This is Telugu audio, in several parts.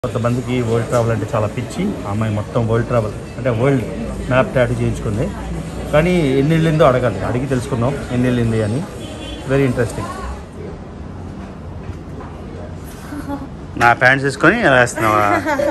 కొంతమందికి వరల్డ్ ట్రావెల్ అంటే చాలా పిచ్చి ఆ అమ్మాయి మొత్తం వరల్డ్ ట్రావెల్ అంటే వరల్డ్ మ్యాప్ టాటూ చేయించుకుంది కానీ ఎన్ని వెళ్ళిందో అడగాలి అడిగి తెలుసుకుందాం ఎన్ని వెళ్ళింది అని వెరీ ఇంట్రెస్టింగ్ నా ప్యాంట్స్ వేసుకొని ఎలా వేస్తున్నావా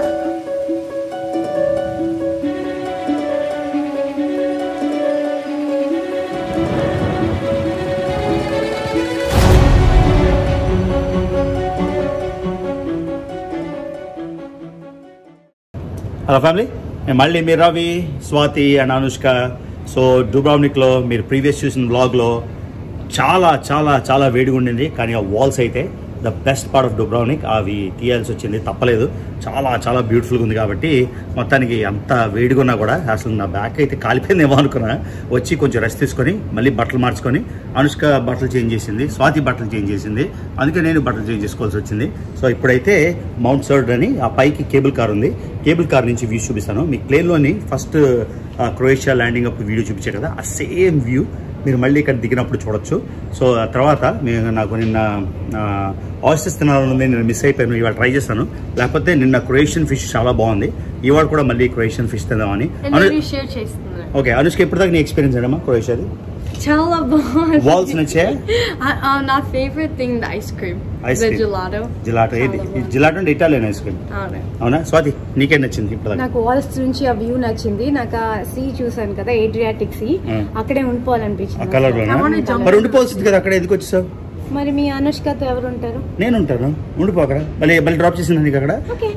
హలో ఫ్యామిలీ నేను మళ్ళీ మీరు రవి స్వాతి అండ్ అనుష్క సో డూబ్రావ్నిక్లో మీరు ప్రీవియస్ చూసిన బ్లాగ్లో చాలా చాలా చాలా వేడిగా ఉండింది కానీ ఆ వాల్స్ అయితే the best part of Dubrovnik అవి తీయాల్సి వచ్చింది తప్పలేదు చాలా చాలా బ్యూటిఫుల్గా ఉంది కాబట్టి మొత్తానికి అంత వేడిగా ఉన్నా కూడా అసలు నా బ్యాక్ అయితే కాలిపోయిందేమో అనుకున్నా వచ్చి కొంచెం రెస్ట్ తీసుకొని మళ్ళీ బట్టలు మార్చుకొని అనుష్క బట్టలు చేంజ్ చేసింది స్వాతి బట్టలు చేంజ్ చేసింది అందుకే నేను బట్టలు చేంజ్ చేసుకోవాల్సి వచ్చింది సో ఇప్పుడైతే మౌంట్ సర్డ్ అని ఆ పైకి కేబుల్ కార్ ఉంది కేబుల్ కార్ నుంచి వ్యూ చూపిస్తాను మీకు ప్లేన్లోని ఫస్ట్ క్రొయేషియా ల్యాండింగ్ అప్పుడు వీడియో చూపించారు కదా ఆ సేమ్ వ్యూ మీరు మళ్ళీ ఇక్కడ దిగినప్పుడు చూడొచ్చు సో ఆ తర్వాత మేము నాకు నిన్న ఆయిస్టర్స్ తినాలని ఉంది నేను మిస్ అయిపోయాను ఇవాళ ట్రై చేస్తాను లేకపోతే నిన్న క్రొయేషియన్ ఫిష్ చాలా బాగుంది ఇవాళ కూడా మళ్ళీ క్రొయేషియన్ ఫిష్ తిందామని అను- షేర్ చేస్తున్నాను ఓకే అనుష్క ఎప్పటిదాకా నీ ఎక్స్పీరియన్స్ అయ్యమ్మా క్రొయేషియాది చాలా బాగుంది వాల్స్ నచ్చే I- uh, నా favourite thing the ice cream Ice ద cream. జిలాటో జిలాటో ఏది చాలా బాగుంది. జిలాటో అంటే ఇటాలియన్ ఐస్ క్రీమ్ అవును అవునా స్వాతి నీకేం నచ్చింది ఇప్పటిదాకా నాకు వాల్స్ నుంచి ఆ వ్యూ నచ్చింది నాకు ఆ సీ చూసాను కదా ఏడ్రియాటిక్ సీ Mm. అక్కడే ఆ ఉండిపోవాలనిపించింది కలర్ I wanna jump. మరి ఉండిపోవాల్సింది కదా అక్కడ ఎందుకు వచ్చేసావు మరి మీ అనుష్కతో ఎవరు ఉంటారు నేను ఉంటాను ఉండిపో అక్కడ మళ్ళీ మళ్ళీ డ్రాప్ చేసింది నీకు అక్కడ ఓకే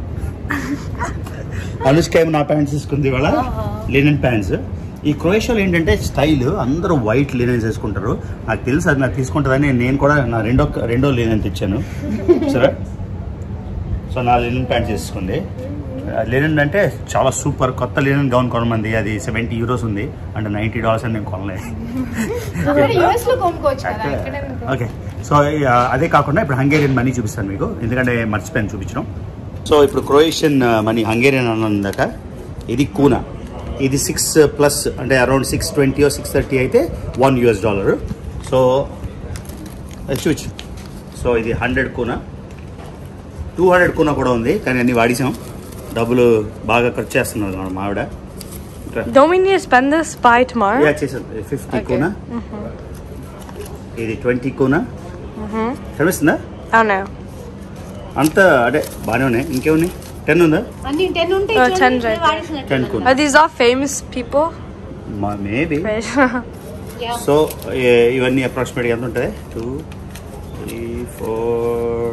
అనుష్క ఏమో నా ప్యాంట్స్ తీసుకుంది ఇవాళ లినెన్ ప్యాంట్స్ ఈ క్రొయేషియాలో ఏంటంటే స్టైల్ అందరూ వైట్ లినెన్స్ వేసుకుంటారు నాకు తెలుసు అది నాకు తీసుకుంటుందని నేను కూడా నా రెండో రెండో లినెన్ తెచ్చాను సరే సో నా లినెన్ ప్యాంట్స్ తీసుకుంది లినెన్ అంటే చాలా సూపర్ కొత్త లినెన్ గౌన్ కొనమంది అది సెవెంటీ యూరోస్ ఉంది అంటే నైంటీ డాలర్స్ అని నేను కొనలేదు యూఎస్ లో కొనుక్కోవచ్చు కదా ఇక్కడ ఓకే సో ఆ, అదే కాకుండా ఇప్పుడు హంగేరియన్ మనీ చూపిస్తాను మీకు ఎందుకంటే మర్చిపోయాను చూపించడం సో ఇప్పుడు క్రొయేషియన్ మనీ హంగేరియన్ అన్నదాక ఇది కూనా ఇది సిక్స్ ప్లస్ అంటే around six twenty six thirty అయితే వన్ యూఎస్ డాలర్ సో అది చూచు సో ఇది hundred kuna two hundred kuna కూడా ఉంది కానీ అన్ని వాడిసాం డబ్బులు బాగా ఖర్చు చేస్తున్నారు మన మావిడ Don't we need to spend this by tomorrow? Yeah చేసాను ఫిఫ్టీ Okay. కూనా ఇది ట్వంటీ కూనా కనిపిస్తుందా Oh no. అంత అదే బాగానే ఉన్నాయి ఇంకేమున్నాయి టెన్ ఉందా అన్ని టెన్ Oh, ఉంటాయి 10 right ten kuna Are these all famous people? Maybe Right. So ఇవన్నీ అప్రాక్సిమేట్గా ఎంత ఉంటుంది టూ త్రీ ఫోర్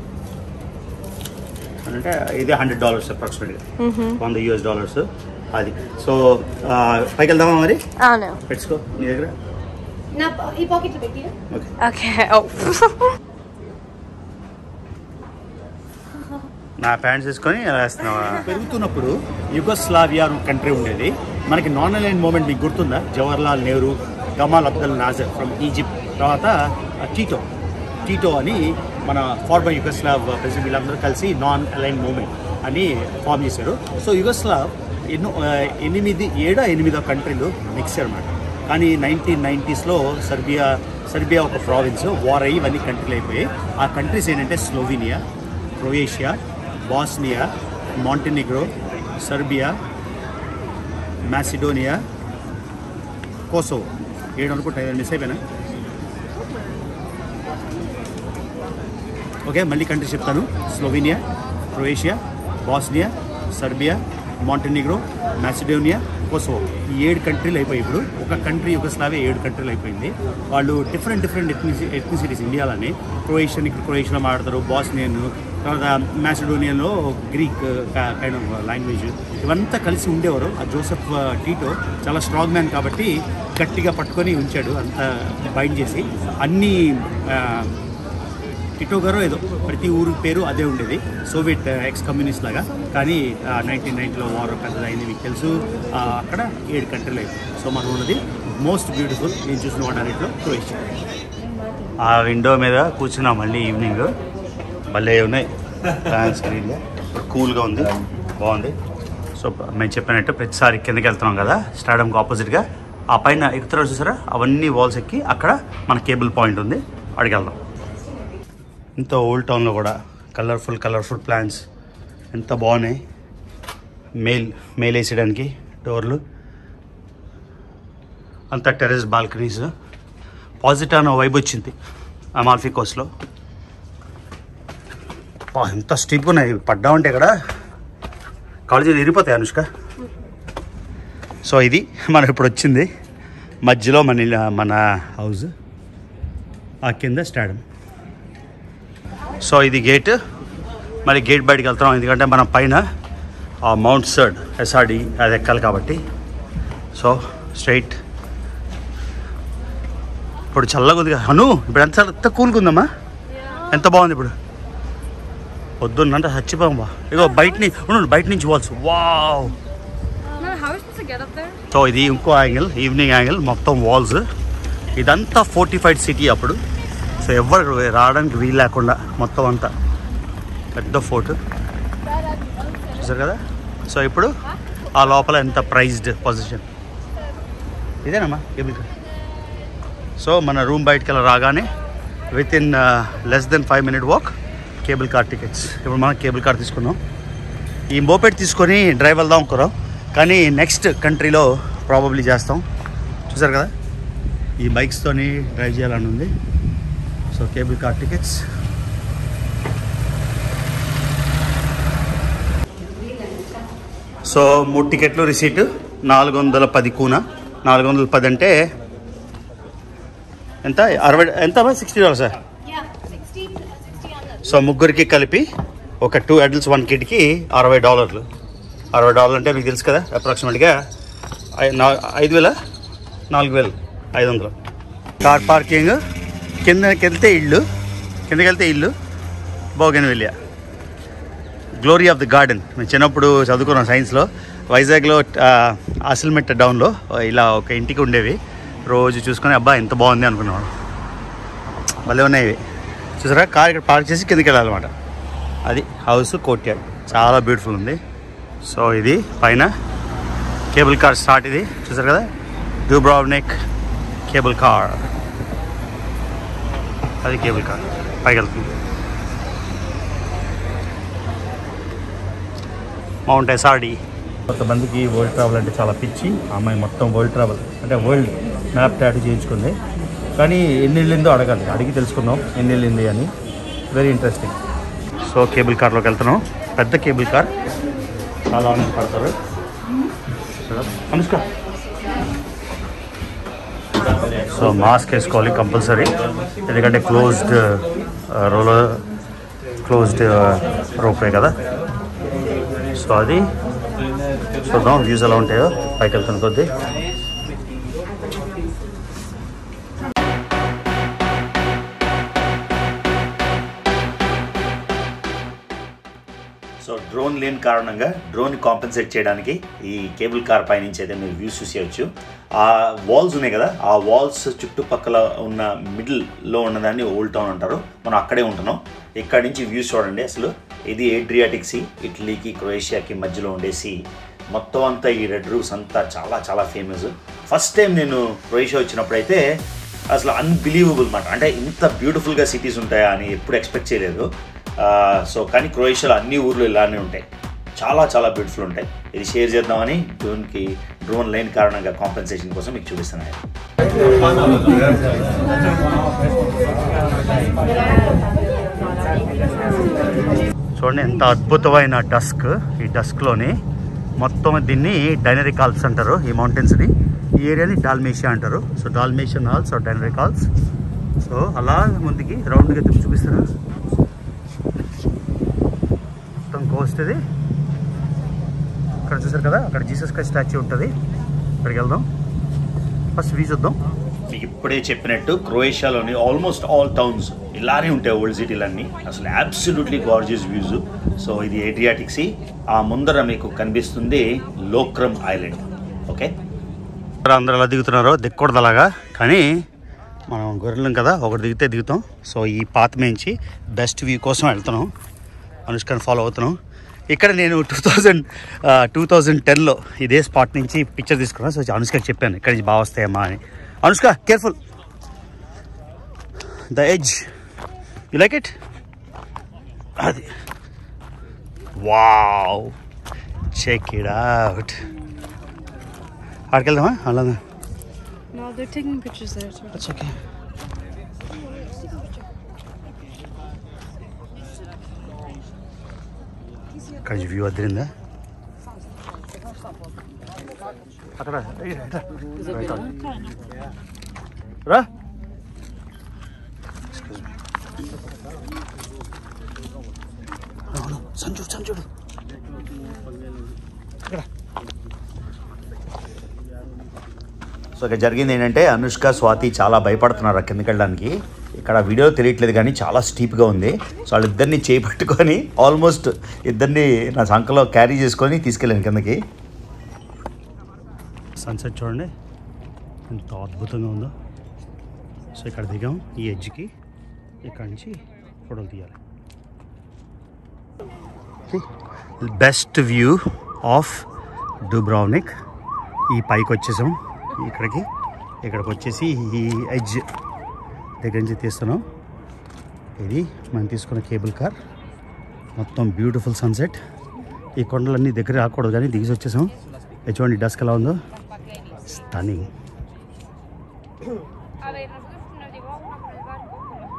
అంటే ఇది హండ్రెడ్ డాలర్స్ అప్రాక్సిమేట్గా వంద యూఎస్ డాలర్స్ అది సో పైకి వెళ్దామా మరి oh no. పెట్టుకో నీ దగ్గర నా ఈ పాకెట్ లో పెట్టి ఓకే Okay. Oh. నా ప్యాంట్స్ వేసుకొని ఎలా వేస్తున్నావా పెరుగుతున్నప్పుడు యుగస్లావియా కంట్రీ ఉండేది మనకి నాన్ అలైన్ మూమెంట్ మీకు గుర్తుందా Jawaharlal Nehru Gamal Abdul Nasser from Egypt తర్వాత ఆ, టీటో టీటో అని మన ఫార్మర్ యుగస్లావ్ ప్రెసిడెంట్ వీళ్ళందరూ కలిసి నాన్ అలైన్ మూమెంట్ అని ఫామ్ చేశారు సో యుగస్లావ్ ఎన్నో ఆ, ఎనిమిది ఏడా ఎనిమిదో కంట్రీలు మిక్స్ అనమాట కానీ నైన్టీన్ నైంటీస్లో సర్బియా సర్బియా ఒక ప్రావిన్స్ వార్ అయ్యి ఇవన్నీ కంట్రీలు అయిపోయాయి ఆ కంట్రీస్ ఏంటంటే Slovenia Croatia Bosnia Montenegro Serbia Macedonia Kosovo ఏడు అనుకుంటా ఏదైనా మిస్ అయిపోయినా ఓకే మళ్ళీ కంట్రీ చెప్తాను Slovenia Croatia Bosnia Serbia Montenegro Macedonia Kosovo ఈ ఏడు కంట్రీలు అయిపోయి ఇప్పుడు ఒక కంట్రీ యుగస్లావియా ఏడు కంట్రీలు అయిపోయింది వాళ్ళు డిఫరెంట్ డిఫరెంట్ ఎథ్నిసి ఎథ్నిసిటీస్ ఇండియాలోనే క్రొయేషియన్ ఇక్కడ క్రొయేషియాలో మాట్లాడతారు బాస్నియన్ తర్వాత మాసిడోనియన్లో గ్రీక్ కైండ్ ఆఫ్ లాంగ్వేజ్ ఇవంతా కలిసి ఉండేవారు ఆ జోసెఫ్ ఆ, టీటో చాలా స్ట్రాంగ్ మ్యాన్ కాబట్టి గట్టిగా పట్టుకొని ఉంచాడు అంత బైండ్ చేసి అన్ని ఆ, టిటో గారు ఏదో ప్రతి ఊరు పేరు అదే ఉండేది సోవియట్ ఎక్స్ కమ్యూనిస్ట్ లాగా కానీ నైన్టీన్ నైన్టీలో వార్ పెద్దదైంది మీకు తెలుసు ఆ, అక్కడ ఏడు కంట్రీలు అయిపోయి సో మనం ఉన్నది మోస్ట్ బ్యూటిఫుల్ నేను చూసిన వాటన్నిటిలో క్రొయేషియా ఆ విండో మీద కూర్చున్నాం మళ్ళీ ఈవినింగ్ భలే ఉన్నాయి ఫ్యాన్ స్క్రీన్లో కూల్గా ఉంది బాగుంది సో మేము చెప్పినట్టు ప్రతిసారి కిందకి వెళ్తున్నాం కదా స్టాడియంకి ఆపోజిట్గా ఆ పైన ఎక్కుతారో చూసారా అవన్నీ వాల్స్ ఎక్కి అక్కడ మన కేబుల్ పాయింట్ ఉంది అడిగి వెళ్దాం ఇంత ఓల్డ్ టౌన్లో కూడా కలర్ఫుల్ కలర్ఫుల్ ప్లాంట్స్ ఎంత బాగున్నాయి మెయిల్ మెయిల్ వేసేయడానికి డోర్లు అంతా టెరెస్ బాల్కనీస్ పాజిటానో వైబ్ వచ్చింది అమాల్ఫీ కోస్ట్లో బా, ఎంత స్టీప్గా ఉన్నాయి పడ్డామంటే ఇక్కడ కాలేజీలు ఇరిపోతాయి అనుష్క సో ఇది మనకు ఇప్పుడు వచ్చింది మధ్యలో మన ఇల్లు- మన హౌస్ ఆ కింద స్టాడియం సో ఇది గేట్ మరి గేట్ బయటికి వెళ్తున్నాం ఎందుకంటే మనం పైన ఆ మౌంట్ సర్డ్ ఎస్ఆర్డి అది ఎక్కాలి కాబట్టి సో స్ట్రైట్ ఇప్పుడు చల్లగా ఉంది కదా అను ఇప్పుడు ఎంత ఎంత కూల్గా ఉందమ్మా ఎంత బాగుంది ఇప్పుడు పొద్దున్నంటే చచ్చిపోయాం బా ఇగో బయట నుంచి ఉండు, బయట నుంచి walls wow No, how are we supposed to get up there? So ఇది ఇంకో యాంగిల్ ఈవినింగ్ యాంగిల్ మొత్తం వాల్స్ ఇదంతా ఫోర్టిఫైడ్ సిటీ అప్పుడు సో ఎవరు రావడానికి వీలు లేకుండా మొత్తం అంతా పెద్ద ఫోర్ట్ చూసారు కదా సో ఇప్పుడు ఆ లోపల ఎంత ప్రైజ్డ్ పొజిషన్ ఇదేనమ్మా కేబుల్ కార్ సో మన రూమ్ బయటకు వెళ్ళి రాగానే with in less than five minute walk cable car tickets ఇప్పుడు మనం కేబుల్ కార్ తీసుకున్నాం ఈ మోపెట్ తీసుకొని డ్రైవ్ వెళ్దాం అనుకున్నాం కానీ నెక్స్ట్ కంట్రీలో ప్రాబబ్లీ చేస్తాం చూసారు కదా ఈ బైక్స్తోని డ్రైవ్ చేయాలని ఉంది so cable car tickets so మూడు టికెట్లు రిసీట్ నాలుగు వందల పది కూన నాలుగు వందల పది అంటే ఎంత అరవై ఎంత సిక్స్టీ డాలర్స్ సో ముగ్గురికి కలిపి ఒక టూ అడల్ట్స్ వన్ కిడ్కి అరవై డాలర్లు అరవై డాలర్లు అంటే మీకు తెలుసు కదా అప్రాక్సిమేట్గా ఐదు వేల నాలుగు వేలు ఐదు వందలు కార్ పార్కింగ్ కిందకి వెళ్తే ఇల్లు కిందకి వెళ్తే ఇల్లు బోగన్ వెళ్ళా గ్లోరీ ఆఫ్ ది గార్డెన్ మేము చిన్నప్పుడు చదువుకున్నాం సైన్స్లో వైజాగ్లో అసల్మెట్ డౌన్లో ఇలా ఒక ఇంటికి ఉండేవి రోజు చూసుకొని అబ్బా ఎంత బాగుంది అనుకున్నాం భలే ఉన్నాయి ఇవి చూసారా కార్ ఇక్కడ పార్క్ చేసి కిందకి వెళ్ళాలన్నమాట అది హౌస్ కోర్ట్యార్డ్ చాలా బ్యూటిఫుల్ ఉంది సో ఇది పైన కేబుల్ కార్ స్టార్ట్ ఇది చూసారు కదా డూబ్రావ్నిక్ కేబుల్ కార్ అది కేబుల్ కార్ పైకి వెళ్తుంది మౌంట్ ఎస్ఆర్డి కొంతమందికి వరల్డ్ ట్రావెల్ అంటే చాలా పిచ్చి ఆ అమ్మాయి మొత్తం వరల్డ్ ట్రావెల్ అంటే వరల్డ్ మ్యాప్ టాటూ చేయించుకుంది కానీ ఎన్ని వెళ్ళిందో అడగాలి అడిగి తెలుసుకుందాం ఎన్ని వెళ్ళింది అని వెరీ ఇంట్రెస్టింగ్ సో కేబుల్ కార్లోకి వెళ్తున్నాం పెద్ద కేబుల్ కార్ చాలా మంది పడతారు అనుష్క సో మాస్క్ వేసుకోవాలి కంపల్సరీ ఎందుకంటే క్లోజ్డ్ రోలర్ క్లోజ్డ్ రోపే కదా సో అది చూద్దాం వ్యూస్ ఎలా ఉంటాయో పైకి వెళ్తున్న కొద్దీ సో డ్రోన్ లేని కారణంగా డ్రోన్ కాంపెన్సేట్ చేయడానికి ఈ కేబుల్ కార్ పైనుంచి అయితే మీరు వ్యూస్ చూసేయచ్చు ఆ వాల్స్ ఉన్నాయి కదా ఆ వాల్స్ చుట్టుపక్కల ఉన్న మిడిల్లో ఉన్నదాన్ని ఓల్డ్ టౌన్ అంటారు మనం అక్కడే ఉంటున్నాం ఇక్కడ నుంచి వ్యూస్ చూడండి అసలు ఇది ఏడ్రియాటిక్ సీ ఇటలీకి క్రొయేషియాకి మధ్యలో ఉండే సీ మొత్తం అంతా ఈ రెడ్ రూఫ్స్ అంతా చాలా చాలా ఫేమస్ ఫస్ట్ టైం నేను క్రొయేషియా వచ్చినప్పుడైతే అసలు అన్బిలీవబుల్ మాట అంటే ఇంత బ్యూటిఫుల్గా సిటీస్ ఉంటాయా అని ఎప్పుడు ఎక్స్పెక్ట్ చేయలేదు సో కానీ క్రొయేషియాలో అన్ని ఊర్లు ఇలానే ఉంటాయి చాలా చాలా బ్యూటిఫుల్ ఉంటాయి ఇది షేర్ చేద్దామని డ్రోన్కి డ్రోన్ లేని కారణంగా కాంపెన్సేషన్ కోసం మీకు చూపిస్తున్నాయి చూడండి ఎంత అద్భుతమైన డస్క్ ఈ డస్క్లోని మొత్తం దీన్ని డైనరీ కాల్స్ అంటారు ఈ మౌంటైన్స్ని ఈ ఏరియాని డాల్మేషియా అంటారు so Dalmatian Alps or Dinaric కాల్స్ సో అలా ముందుకి రౌండ్గా తిప్పి చూపిస్తారా మొత్తం కోస్ట్ ఇది అక్కడ చూసారు కదా అక్కడ జీసస్ క్రైస్ట్ స్టాచ్యూ ఉంటుంది అక్కడికి వెళ్దాం ఫస్ట్ వ్యూ చూద్దాం మీకు ఇప్పుడే చెప్పినట్టు క్రొయేషియాలోని ఆల్మోస్ట్ ఆల్ టౌన్స్ ఇలానే ఉంటాయి ఓల్డ్ సిటీలన్నీ అసలు అబ్సల్యూట్లీ గార్జియస్ వ్యూస్ సో ఇది ఏడ్రియాటిక్ సీ ఆ ముందర మీకు కనిపిస్తుంది లోక్రమ్ ఐలాండ్ ఓకే అందరూ ఎలా దిగుతున్నారో దిక్కకూడదు అలాగా కానీ మనం గొర్రెలం కదా ఒకటి దిగితే దిగుతాం సో ఈ పాత నుంచి బెస్ట్ వ్యూ కోసం వెళ్తున్నాం అనుష్కని ఫాలో అవుతున్నాం ఇక్కడ నేను టూ థౌజండ్ టూ థౌజండ్ టెన్లో ఇదే స్పాట్ నుంచి పిక్చర్ తీసుకున్నాను సో అనుష్కకి చెప్పాను ఇక్కడ నుంచి బాగా వస్తాయమ్మా అని Anushka careful the edge you like it అది వావ్ చెక్ ఇట్ అవుట్ అక్కడికి వెళ్దామా అలా No, they're taking pictures there too. That's okay. ఇక్కడ వ్యూ అద్దరిందా అక్కడ ఏయ్, రా, రా. రా Excuse me. అవును, సంజు సంజుడు ఇక్కడ సో ఇక్కడ జరిగింది ఏంటంటే అనుష్క స్వాతి చాలా భయపడుతున్నారు ఆ కిందకి వెళ్ళడానికి ఇక్కడ వీడియో తెలియట్లేదు కానీ చాలా స్టీప్గా ఉంది సో వాళ్ళిద్దరిని చేపట్టుకొని ఆల్మోస్ట్ ఇద్దరిని నా సంఖలో క్యారీ చేసుకొని తీసుకెళ్ళాను కిందకి సన్సెట్ చూడండి ఎంత అద్భుతంగా ఉందో సో ఇక్కడ దిగాం ఈ ఎడ్జ్కి ఇక్కడ నుంచి ఫోటోలు తీయాలి బెస్ట్ వ్యూ ఆఫ్ డూబ్రావ్నిక్ ఈ పైకి వచ్చేసాం ఇక్కడికి ఇక్కడికి వచ్చేసి ఈ ఎడ్జ్ దగ్గర నుంచి తీస్తున్నాం ఇది మనం తీసుకున్న కేబుల్ కార్ మొత్తం బ్యూటిఫుల్ సన్సెట్ ఈ కొండలన్నీ దగ్గర రాకూడదు కానీ దిగి వచ్చేసాం ఇది చూడండి డస్క్ ఎలా ఉందో stunning A ver, nosotros nos llevamos una con el barco, con las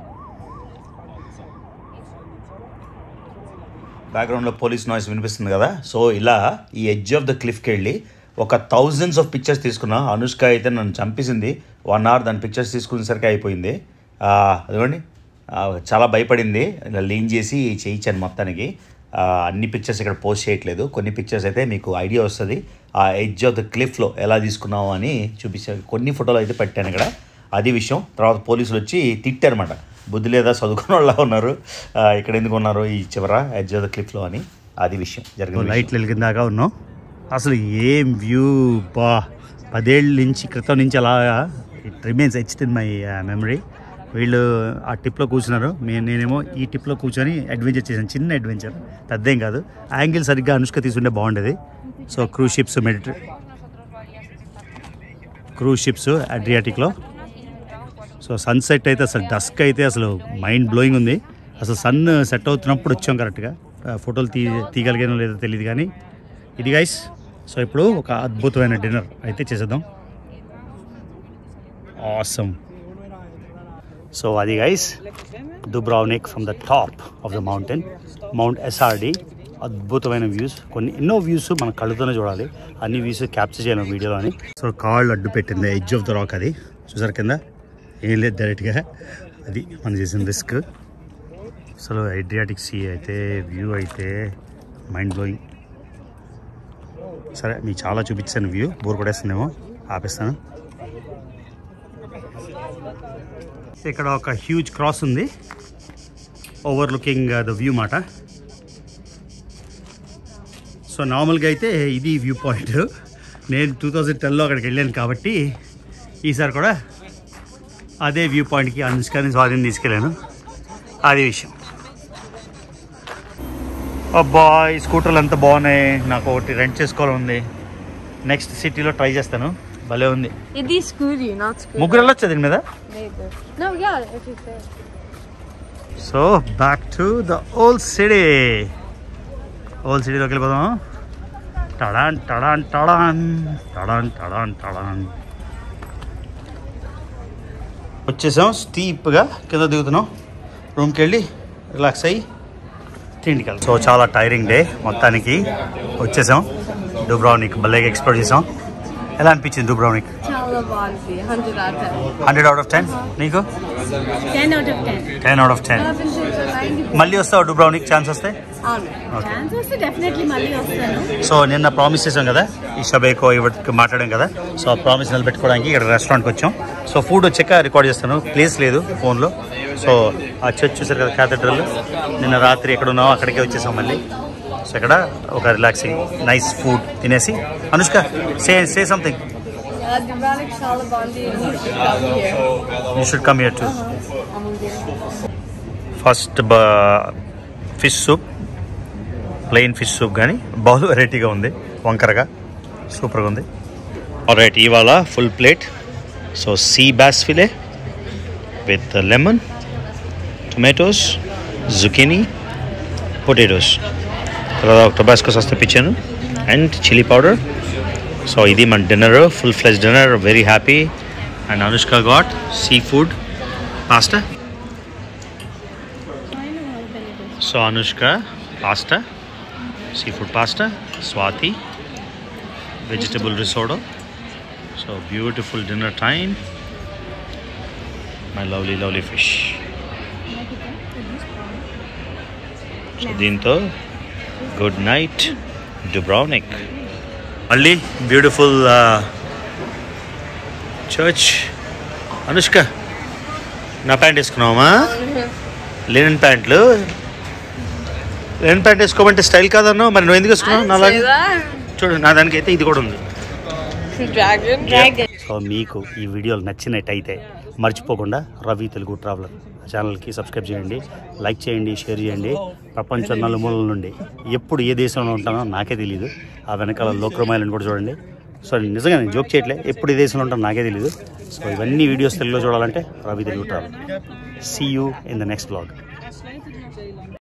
బ్యాక్గ్రౌండ్లో పోలీస్ నాయిస్ వినిపిస్తుంది కదా సో ఇలా ఈ ఎడ్జ్ ఆఫ్ ద క్లిఫ్కి వెళ్ళి ఒక థౌజండ్స్ ఆఫ్ పిక్చర్స్ తీసుకున్నా అనుష్క అయితే నన్ను చంపేసింది వన్ అవర్ దాని పిక్చర్స్ తీసుకునేసరికి అయిపోయింది ఆ, అదిగోండి ఆ, చాలా భయపడింది ఇలా లీన్ చేసి చేయించాను మొత్తానికి ఆ, అన్ని పిక్చర్స్ ఇక్కడ పోస్ట్ చేయట్లేదు కొన్ని పిక్చర్స్ అయితే మీకు ఐడియా వస్తుంది ఆ ఎడ్జ్ ఆఫ్ ద క్లిఫ్లో ఎలా తీసుకున్నాము అని చూపించాను కొన్ని ఫోటోలు అయితే పెట్టాను ఇక్కడ అది విషయం తర్వాత పోలీసులు వచ్చి తిట్టారన్నమాట బుద్ధి లేదా చదువుకున్న వాళ్ళ ఉన్నారు ఆ, ఇక్కడ ఎందుకు ఉన్నారు ఈ చివర ఎడ్జ్ ఆఫ్ ద క్లిఫ్లో అని అది విషయం జరిగింది లైట్లు వెలిగిందాకా ఉన్నాం అసలు ఏం వ్యూ బా పదేళ్ళ నుంచి క్రితం నుంచి అలా it remains etched in my memory వీళ్ళు ఆ టిప్లో కూర్చున్నారు మేము నేనేమో ఈ టిప్లో కూర్చొని అడ్వెంచర్ చేశాను చిన్న అడ్వెంచర్ పెద్దేం కాదు యాంగిల్ సరిగ్గా అనుష్క తీసుంటే బాగుండేది సో క్రూజ్ షిప్స్ మెడిటర్ క్రూజ్ షిప్స్ అడ్రియాటిక్లో సో సన్సెట్ అయితే అసలు డస్క్ అయితే అసలు మైండ్ బ్లోయింగ్ ఉంది అసలు సన్ సెట్ అవుతున్నప్పుడు వచ్చాం కరెక్ట్గా ఆ, ఫోటోలు తీ తీయగలిగానో లేదో తెలియదు కానీ ఇది గైస్ సో ఇప్పుడు ఒక అద్భుతమైన డిన్నర్ అయితే చేసేద్దాం ఆసమ్ సో అది guys Dubrovnik from the top of the mountain Mount SRD అద్భుతమైన వ్యూస్ కొన్ని ఎన్నో వ్యూస్ మన కళ్ళతోనే చూడాలి అన్ని వ్యూస్ క్యాప్చర్ చేయలేము వీడియోలో అని సో కాళ్ళు అడ్డు పెట్టింది ఎడ్జ్ ఆఫ్ ద రాక్ అది చూసారు కింద ఏం లేదు డైరెక్ట్గా అది మనం చేసిన రిస్క్ అసలు ఐడ్రియాటిక్ సీ అయితే వ్యూ అయితే మైండ్ బ్లోయింగ్ సరే మీకు చాలా చూపించాను వ్యూ బోర్ కొట్టేస్తుందేమో ఆపేస్తాను ఇక్కడ ఒక హ్యూజ్ క్రాస్ ఉంది ఓవర్ లుకింగ్ ద వ్యూ మాట సో నార్మల్గా అయితే ఇది వ్యూ పాయింట్ నేను టూ థౌజండ్ టెన్లో అక్కడికి వెళ్ళాను కాబట్టి ఈసారి కూడా అదే వ్యూ పాయింట్కి అనుష్కని స్వాధీనం తీసుకెళ్ళాను అది విషయం అబ్బా ఈ స్కూటర్లు ఎంత బాగున్నాయి నాకు ఒకటి రెంట్ చేసుకోవాలని ఉంది నెక్స్ట్ సిటీలో ట్రై చేస్తాను భలే ఉంది It is scooty, not scooty. ముగ్గురు వెళ్ళొచ్చు దీని మీద Maybe. No, yeah, if you say. So back to the old city old సిటీలోకి వెళ్ళిపోదాం టడాన్ టడాన్ టడాన్ టడాన్ టడాన్ టడాన్ వచ్చేసాం స్టీప్గా కింద దిగుతున్నాం రూమ్కి వెళ్ళి రిలాక్స్ అయ్యి తిండికి వెళ్తాం సో చాలా టైరింగ్ డే మొత్తానికి వచ్చేసాం డూబ్రావనిక్ భలేగా ఎక్స్ప్లోర్ చేసాం ఎలా అనిపించింది Dubrovnik Chalabanzi, 100 out of 10. Hundred out of ten నీకు 10 out of 10. Ten out of ten I've been to 90. మళ్ళీ వస్తావు డూబ్రావనిక్ ఛాన్స్ వస్తే అవును ఛాన్సెస్ డెఫినెట్లీ మళ్ళీ వస్తాను సో నిన్న ప్రామిస్ చేసాం కదా ఈ షబేకో ఇవికి మాట్లాడాం కదా సో ఆ ప్రామిస్ నిలబెట్టుకోవడానికి ఇక్కడ రెస్టారెంట్కి వచ్చాం సో ఫుడ్ వచ్చాక రికార్డ్ చేస్తాను ప్లేస్ లేదు ఫోన్లో సో ఆ చర్చ్ చూసారు కదా క్యాథడ్రల్ నిన్న రాత్రి ఎక్కడ ఉన్నామో అక్కడికే వచ్చేసాం మళ్ళీ సో ఇక్కడ ఒక రిలాక్సింగ్ నైస్ ఫుడ్ తినేసి Anushka say say something Dubrovnik, Chalabanzi, you should come here. You should come here to first fish soup plain fish soup కానీ బహుళ వెరైటీగా ఉంది వంకరగా సూపర్గా ఉంది రైట్ ఇవాళ full plate so sea bass fillet with lemon tomatoes zucchini potatoes తర్వాత టొబాస్కో సాస్ తెప్పించాను అండ్ చిల్లీ పౌడర్ సో ఇది మన dinner full fledge dinner very happy and Anushka got seafood pasta so Anushka pasta see seafood pasta Swathi vegetable risotto so beautiful dinner time my lovely lovely fish so దీంతో గుడ్ నైట్ డుబ్రావ్నిక్ మళ్ళీ బ్యూటిఫుల్ చర్చ్ అనుష్క నా ప్యాంట్ వేసుకున్నావా లెనిన్ ప్యాంట్లు లెనిన్ ప్యాంట్ వేసుకోమంటే స్టైల్ కాదన్నావు మరి నువ్వు ఎందుకు వేసుకున్నావు నా చూడు నా దానికైతే ఇది కూడా ఉంది డ్రాగన్ సో మీకు ఈ వీడియోలు నచ్చినట్టయితే మర్చిపోకుండా రవి తెలుగు ట్రావెలర్ ఛానల్కి సబ్స్క్రైబ్ చేయండి లైక్ చేయండి షేర్ చేయండి ప్రపంచం నలుమూలల నుండి ఎప్పుడు ఏ దేశంలో ఉంటానో నాకే తెలియదు ఆ వెనకాల లోక్రమాయలను కూడా చూడండి సో నిజంగా నేను జోక్ చేయట్లే ఎప్పుడు ఏ దేశంలో ఉంటానో నాకే తెలియదు సో ఇవన్నీ వీడియోస్ తెలుగులో చూడాలంటే Ravi Telugu Travel see you in the next blog